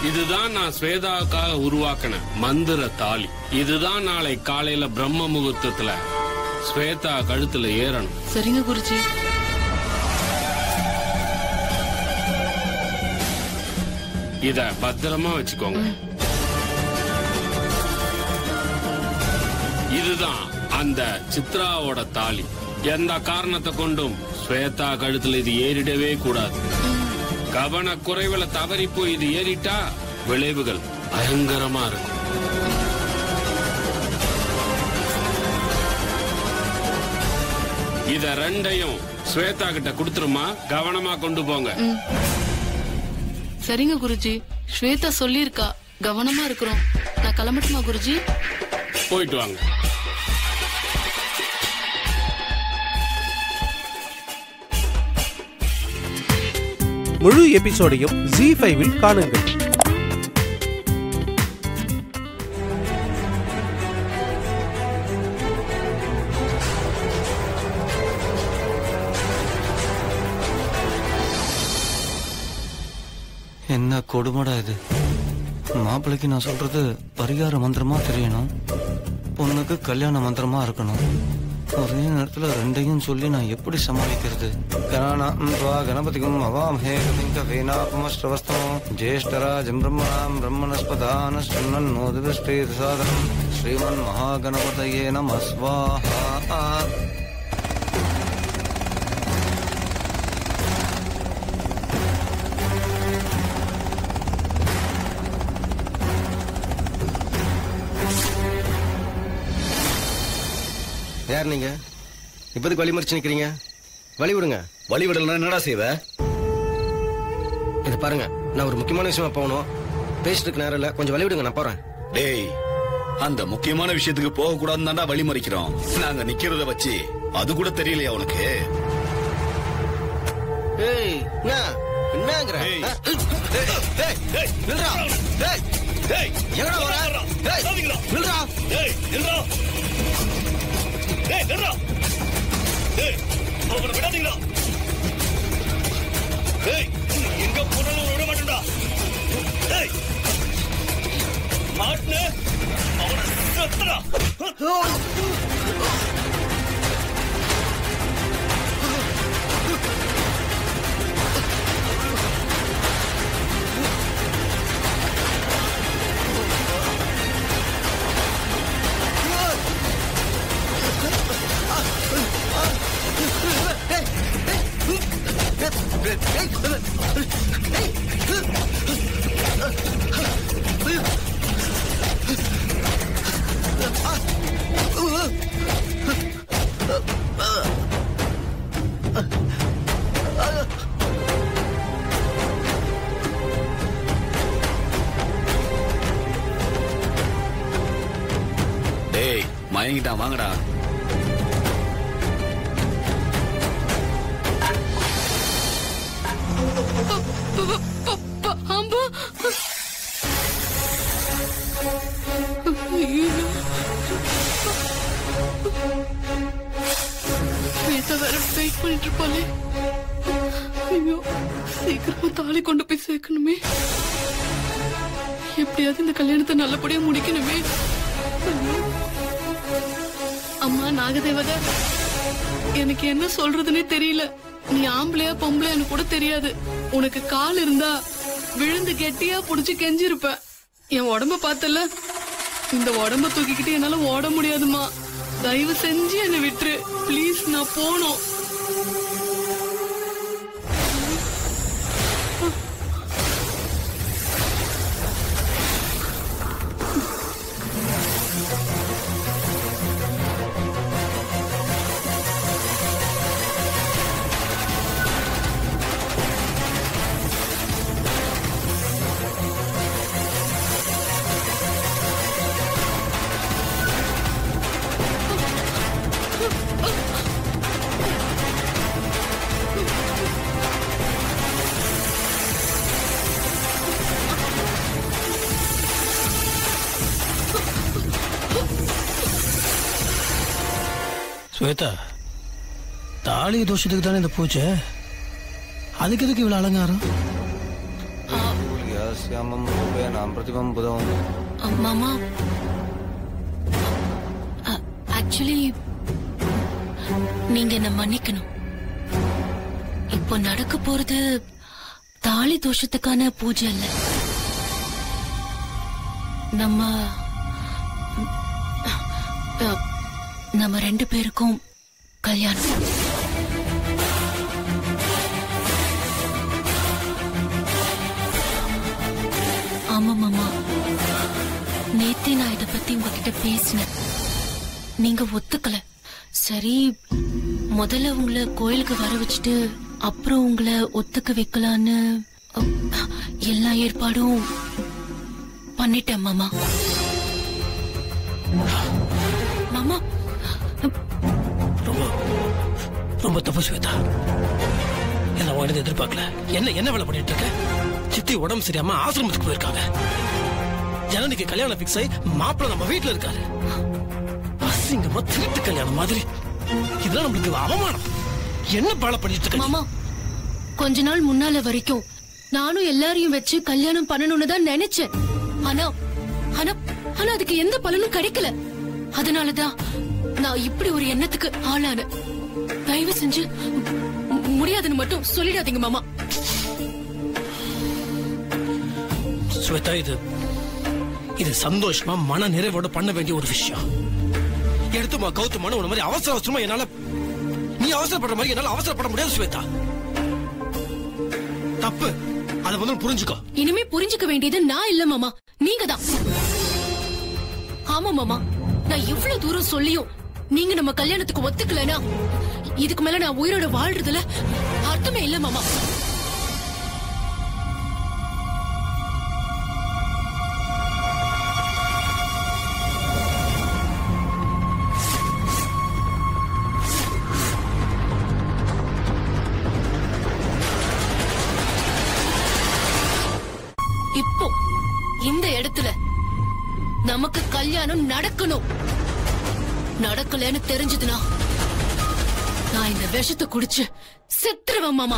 இதுதான் நான் ஸ்வேதாவுக்காக உருவாக்கின மந்திர தாலி இதுதான் நாளை காலையில பிரம்ம முகூர்த்தத்துல ஸ்வேதா கழுத்துல ஏறணும் சரிங்க குருஜி இத பத்திரமா வச்சுக்கோங்க இதுதான் அந்த சித்ராவோட தாலி எந்த காரணத்தை கொண்டும் ஸ்வேதா கழுத்துல இது ஏறிடவே கூடாது கவன குறைவுல தவறி போய் இது ஏறிட்டா விளைவுகள் பயங்கரமா இருக்கும் இத ரெண்டையும் ஸ்வேதா கிட்ட கொடுத்துருமா கவனமா கொண்டு போங்க சரிங்க குருஜி ஸ்வேதா சொல்லியிருக்கா கவனமா இருக்கிறோம் நான் கிளம்பட்டுமா குருஜி போயிட்டு வாங்க முழு எபிசோடையும் ஜி ஃபைவில் காணுங்கள் என்ன கொடுமடா இது மாப்பிள்ளைக்கு நான் சொல்றது பரிகார மந்திரமா தெரியணும் பொண்ணுக்கு கல்யாண மந்திரமா இருக்கணும் ஒரே நேரத்துல ரெண்டையும் சொல்லி நான் எப்படி சமாளிக்கிறது கணானாம் துவா கணபதிக்கும் அவாமஹே கவிங்க வேணாபமஸ்ரவஸ்தம் ஜேஷ்டராஜம் பிரம்மணாம் பிரம்மணஸ்பதான சுண்ணன் நோதிபிஷ்டேசாதனம் ஸ்ரீமன் மகாகணபதயே நம ஸ்வாஹா யார் நீங்க இப்போதைக்கு வழி மறிச்சு நிக்கிறீங்க வழி விடுங்க வழி விடலாம் என்னடா செய்வ இது பாருங்க நான் ஒரு முக்கியமான விஷயமா போகணும் பேசிட்டு இருக்க நேரம் இல்ல கொஞ்சம் வழி விடுங்க நான் போறேன் டேய் அந்த முக்கியமான விஷயத்துக்கு போக கூடாதுன்னு தான்டா வழி மறிக்கிறோம் நாங்க நிக்கிறத வச்சு அது கூட தெரியலையா உனக்கு ஏய் என்ன என்னங்கற ஏய். ஆ? டேய், டேய், நில்றா. டேய், டேய் எங்கடா வர? டேய், நில்றா. டேய் நில்றா டேய் நில்றா டேய் அவனை விடாதீங்களா டேய் எங்க போனாலும் விட மாட்டேன்டா டேய் மாட்டுன அவனை செத்துடா டேய் மயங்கிட்டான் வாங்கடா பாம்பு ஐயோ. ஸ்வேதா வேற வெயிட் பண்ணிட்டு இருப்பாளே ஐயோ சீக்கிரமா தாலி கொண்டு போய் சேர்க்கணுமே எப்படியாவது இந்த கல்யாணத்தை நல்லபடியா முடிக்கணுமே ஐயோ. அம்மா நாகதேவதா எனக்கு என்ன சொல்றதுன்னே தெரியல நீ ஆம்பளையா பொம்பளையான்னு கூட தெரியாது உனக்கு கால் இருந்தா விழுந்து கெட்டியா புடிச்சு கெஞ்சிருப்ப என் உடம்ப பார்த்தல இந்த உடம்ப தூக்கிக்கிட்டு என்னால ஓட முடியாதுமா தயவு செஞ்சு என்னை விட்டுரு ப்ளீஸ் நான் போகணும் ஸ்வேதா தாலி தோஷத்துக்கு தானே இந்த பூஜை அதுக்கு எதுக்கு இவ்வளவு அலங்காரம் யா சியாமம் ரூபேணாம் பிரதிபம் புதம் அ, மாமா ஆக்சுவலி நீங்க என்ன மன்னிக்கணும் இப்போ நடக்க போறது தாலி தோஷத்துக்கான பூஜை இல்ல நம்ம அ, நம்ம ரெண்டு பேருக்கும் கல்யாணம் ஆமா மாமா நேத்தே நான் இத பத்தி உங்ககிட்ட பேசினேன் நீங்க ஒத்துக்கல சரி முதல்ல உங்களை கோயிலுக்கு வர வச்சுட்டு அப்புறம் உங்களை ஒத்துக்க வைக்கலான்னு அப், எல்லா ஏற்பாடும் பண்ணிட்டேன் மாமா மாமா ரொம்ப ரொம்ப தப்பு ஸ்வேதா என்ன உடனே எதிர்பார்க்கல என்ன என்ன வேலை பண்ணிட்டு இருக்க சித்தி உடம்பு சரியாம ஆசிரமத்துக்கு போயிருக்காங்க ஜனனிக்கு கல்யாணம் பிக்ஸ் ஆகி மாப்பிள்ள நம்ம வீட்டுல இருக்காரு அசிங்கமா திருட்டு கல்யாணம் மாதிரி இதெல்லாம் நம்மளுக்கு அவமானம் என்ன பால பண்ணிட்டு இருக்க நீ? மாமா கொஞ்ச நாள் முன்னால வரைக்கும் நானும் எல்லாரையும் வச்சு கல்யாணம் பண்ணணும்னு தான் நினைச்சேன் ஆனா ஆனா ஆனா அதுக்கு எந்த பலனும் கிடைக்கல அதனாலதான் நான் இப்படி ஒரு எண்ணத்துக்கு ஆளானேன் தயவு செஞ்சு மு- முடியாதுன்னு மட்டும் சொல்லிடாதீங்க மாமா ஸ்வேதா இது இது சந்தோஷமா மன நிறைவோட பண்ண வேண்டிய ஒரு விஷயம் எடுத்துமா கௌத்துமான உன மாதிரி அவசர அவசரமா என்னால நீ அவசரப்படுற மாதிரி என்னால அவசரப்பட முடியாது ஸ்வேதா தப்பு அதை வந்து புரிஞ்சுக்கோ இனிமே புரிஞ்சுக்க வேண்டியது நான் இல்ல மாமா நீங்க தான் ஆமா மாமா நான் இவ்வளவு தூரம் சொல்லியும் நீங்க நம்ம கல்யாணத்துக்கு ஒத்துக்கலனா இதுக்கு மேல நான் உயிரோட வாழ்றதுல அர்த்தமே இல்ல மாமா இப்போ இந்த இடத்துல நமக்கு கல்யாணம் நடக்கணும் நடக்கலன்னு தெரிஞ்சதுனா நான் இந்த விஷத்தை குடிச்சு செத்துருவேன் மாமா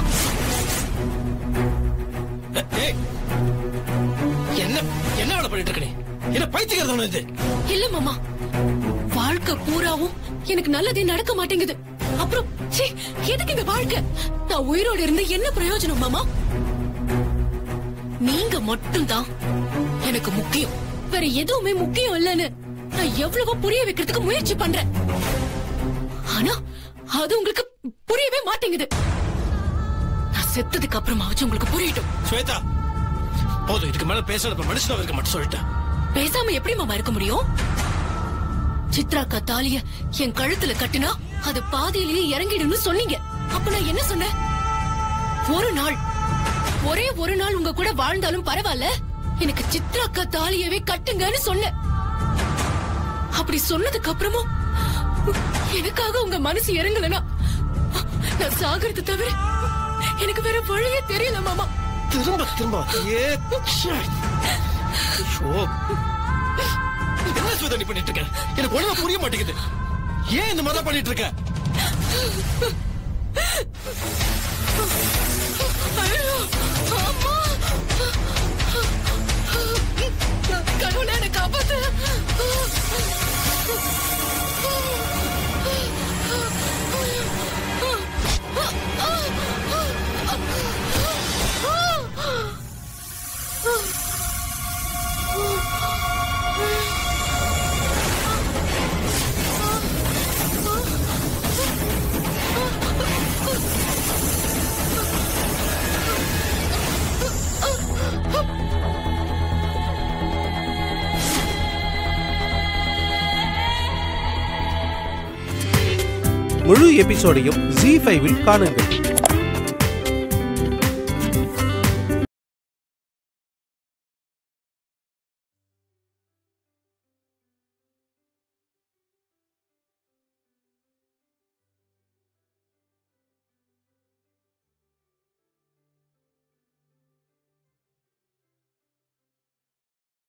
ஏ- ஏய், என்ன என்ன வேலை பண்ணிட்டு இருக்க நீ என்ன பைத்தியக்காரதான இது இல்ல மாமா வாழ்க்கை பூராவும் எனக்கு நல்லதே நடக்க மாட்டேங்குது அப்புறம் சீ, எதுக்கு இந்த வாழ்க்கை நான் உயிரோட இருந்து என்ன பிரயோஜனம் மாமா நீங்க மட்டும்தான் எனக்கு முக்கியம் வேற எதுவுமே முக்கியம் இல்லைன்னு நான் எவ்வளவோ புரிய வைக்கிறதுக்கு முயற்சி பண்றேன் ஆனா அது உங்களுக்கு புரியவே மாட்டேங்குது நான் செத்ததுக்கு அப்புறமாச்சும் உங்களுக்கு புரியட்டும் ஸ்வேதா போதும் இதுக்கு மேல பேசுறப்ப மனுஷனா இருக்க மட்டும் சொல்லிட்டேன் பேசாம எப்படி மாமா இருக்க முடியும் சித்ராக்கா தாலிய என் கழுத்துல கட்டுனா அது பாதியிலேயே இறங்கிடும்னு சொன்னீங்க அப்ப நான் என்ன சொன்னேன் ஒரு நாள் ஒரே ஒரு நாள் உங்க கூட வாழ்ந்தாலும் பரவாயில்ல எனக்கு சித்ராக்கா தாலியவே கட்டுங்கன்னு சொன்னேன் அப்படி சொன்னதுக்கு அப்புறமும் எனக்காக உங்க மனசு இறங்கலனா நான் சாகிறது தவிர எனக்கு வேற வழியே தெரியல மாமா திரும்ப திரும்ப ஏ ச்சே. ஐயோ. என்ன சுவேதா நீ பண்ணிட்டு இருக்க எனக்கு ஒழுங்கா புரிய மாட்டேங்குது ஏன் இந்த மாதிரி பண்ணிட்டு இருக்க ஐயோ, அம்மா. கடவுளே, என்னை காப்பாத்து. முழு எபிசோடையும் ஜி ஃபைவில் காணுங்கள்